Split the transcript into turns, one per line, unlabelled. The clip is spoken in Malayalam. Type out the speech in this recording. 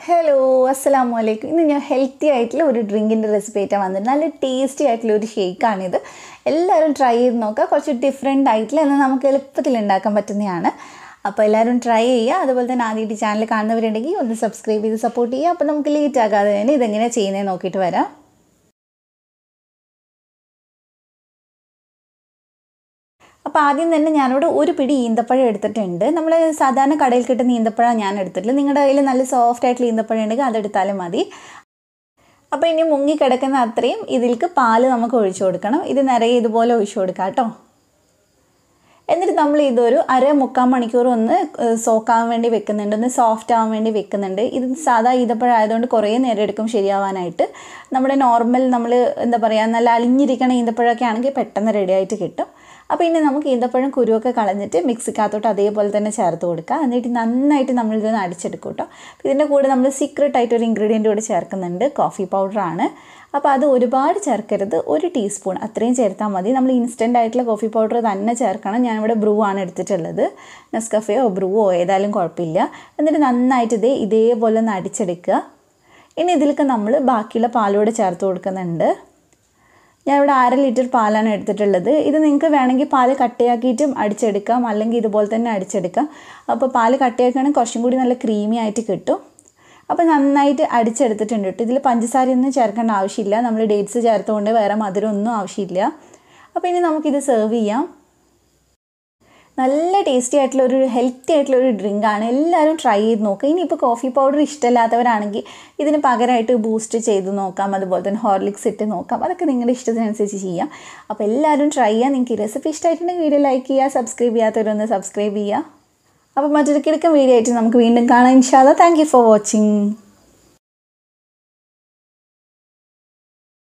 ഹലോ അസ്സലാമു അലൈക്കും ഇന്ന് ഞാൻ ഹെൽത്തി ആയിട്ടുള്ള ഒരു ഡ്രിങ്കിൻ്റെ റെസിപ്പി ആയിട്ടാണ് വന്നത് നല്ല ടേസ്റ്റി ആയിട്ടുള്ള ഒരു ഷേക്കാണിത് എല്ലാവരും ട്രൈ ചെയ്ത് നോക്കുക കുറച്ച് ഡിഫറെൻ്റ് ആയിട്ടുള്ള എന്നാൽ നമുക്ക് എളുപ്പത്തിൽ ഉണ്ടാക്കാൻ പറ്റുന്നതാണ് അപ്പോൾ എല്ലാവരും ട്രൈ ചെയ്യുക അതുപോലെ തന്നെ ആദ്യമായിട്ട് ചാനൽ കാണുന്നവരുണ്ടെങ്കിൽ ഒന്ന് സബ്സ്ക്രൈബ് ചെയ്ത് സപ്പോർട്ട് ചെയ്യുക അപ്പോൾ നമുക്ക് ലേറ്റ് ആകാതെ തന്നെ ഇതെങ്ങനെയാണ് ചെയ്യുന്നത് നോക്കിയിട്ട് വരാം അപ്പോൾ ആദ്യം തന്നെ ഞാനിവിടെ ഒരു പിടി ഈന്തപ്പഴം എടുത്തിട്ടുണ്ട് നമ്മൾ സാധാരണ കടയിൽ കിട്ടുന്ന ഈന്തപ്പഴം ഞാൻ എടുത്തിട്ടുള്ളത് നിങ്ങളുടെ കയ്യിൽ നല്ല സോഫ്റ്റ് ആയിട്ടുള്ള ഈന്തപ്പഴം ഉണ്ടെങ്കിൽ അതെടുത്താലും മതി അപ്പോൾ ഇനി മുങ്ങി കിടക്കുന്ന അത്രയും ഇതിലേക്ക് പാല് നമുക്ക് ഒഴിച്ചു കൊടുക്കണം ഇത് നിറയെ ഇതുപോലെ ഒഴിച്ചു കൊടുക്കാം കേട്ടോ എന്നിട്ട് നമ്മൾ ഇതൊരു അര മുക്കാൽ മണിക്കൂർ ഒന്ന് സോക്കാവാൻ വേണ്ടി വെക്കുന്നുണ്ട് ഒന്ന് സോഫ്റ്റ് ആവാൻ വേണ്ടി വെക്കുന്നുണ്ട് ഇത് സാധാ ഈന്തപ്പഴം ആയതുകൊണ്ട് കുറേ നേരം എടുക്കും ശരിയാവാനായിട്ട് നമ്മുടെ നോർമൽ നമ്മൾ എന്താ പറയുക നല്ല അലിഞ്ഞിരിക്കണ ഈന്തപ്പഴമൊക്കെ ആണെങ്കിൽ പെട്ടെന്ന് റെഡി ആയിട്ട് കിട്ടും അപ്പോൾ ഇനി നമുക്ക് ഈന്തപ്പഴം കുരുവൊക്കെ കളഞ്ഞിട്ട് മിക്സിക്കകത്തോട്ട് അതേപോലെ തന്നെ ചേർത്ത് കൊടുക്കുക എന്നിട്ട് നന്നായിട്ട് നമ്മൾ ഇതൊന്ന് അടിച്ചെടുക്കും കേട്ടോ ഇതിൻ്റെ കൂടെ നമ്മൾ സീക്രട്ട് ആയിട്ട് ഒരു ഇൻഗ്രീഡിയൻ്റ് കൂടെ ചേർക്കുന്നുണ്ട് കോഫി പൗഡറാണ് അപ്പോൾ അത് ഒരുപാട് ചേർക്കരുത് ഒരു ടീസ്പൂൺ അത്രയും ചേർത്താൽ മതി നമ്മൾ ഇൻസ്റ്റൻ്റ് ആയിട്ടുള്ള കോഫി പൗഡർ തന്നെ ചേർക്കണം ഞാനിവിടെ ബ്രൂ ആണ് എടുത്തിട്ടുള്ളത് നെസ്കഫയോ ബ്രൂവോ ഏതായാലും കുഴപ്പമില്ല എന്നിട്ട് നന്നായിട്ട് ഇതേ ഇതേപോലെ ഒന്ന് അടിച്ചെടുക്കുക ഇനി ഇതിലേക്ക് നമ്മൾ ബാക്കിയുള്ള പാലൂടെ ചേർത്ത് കൊടുക്കുന്നുണ്ട് ഞാൻ ഇവിടെ അര ലിറ്റർ പാലാണ് എടുത്തിട്ടുള്ളത് ഇത് നിങ്ങൾക്ക് വേണമെങ്കിൽ പാല് കട്ടയാക്കിയിട്ടും അടിച്ചെടുക്കാം അല്ലെങ്കിൽ ഇതുപോലെ തന്നെ അടിച്ചെടുക്കാം അപ്പോൾ പാല് കട്ടയാക്കുകയാണെങ്കിൽ കുറച്ചും കൂടി നല്ല ക്രീമി ആയിട്ട് കിട്ടും അപ്പോൾ നന്നായിട്ട് അടിച്ചെടുത്തിട്ടുണ്ട് കേട്ടോ ഇതിൽ പഞ്ചസാരയൊന്നും ചേർക്കേണ്ട ആവശ്യമില്ല നമ്മൾ ഡേറ്റ്സ് ചേർത്തുകൊണ്ട് വേറെ മധുരമൊന്നും ആവശ്യമില്ല അപ്പോൾ ഇനി നമുക്കിത് സെർവ് ചെയ്യാം നല്ല ടേസ്റ്റി ആയിട്ടുള്ള ഒരു ഹെൽത്തി ആയിട്ടുള്ള ഒരു ഡ്രിങ്കാണ് എല്ലാവരും ട്രൈ ചെയ്ത് നോക്കുക ഇനിയിപ്പോൾ കോഫി പൗഡർ ഇഷ്ടമില്ലാത്തവരാണെങ്കിൽ ഇതിന് പകരമായിട്ട് ബൂസ്റ്റ് ചെയ്ത് നോക്കാം അതുപോലെ തന്നെ ഹോർലിക്സ് ഇട്ട് നോക്കാം അതൊക്കെ നിങ്ങളുടെ ഇഷ്ടത്തിനനുസരിച്ച് ചെയ്യാം അപ്പോൾ എല്ലാവരും ട്രൈ ചെയ്യുക നിങ്ങൾക്ക് ഈ റെസിപ്പി ഇഷ്ടമായിട്ടുണ്ടെങ്കിൽ വീഡിയോ ലൈക്ക് ചെയ്യുക സബ്സ്ക്രൈബ് ചെയ്യാത്തവരൊന്ന് സബ്സ്ക്രൈബ് ചെയ്യുക അപ്പോൾ മറ്റൊരു കിടക്കൻ വീഡിയോ ആയിട്ട് നമുക്ക് വീണ്ടും കാണാം ഇൻഷാല്ല താങ്ക് യു ഫോർ വാച്ചിങ്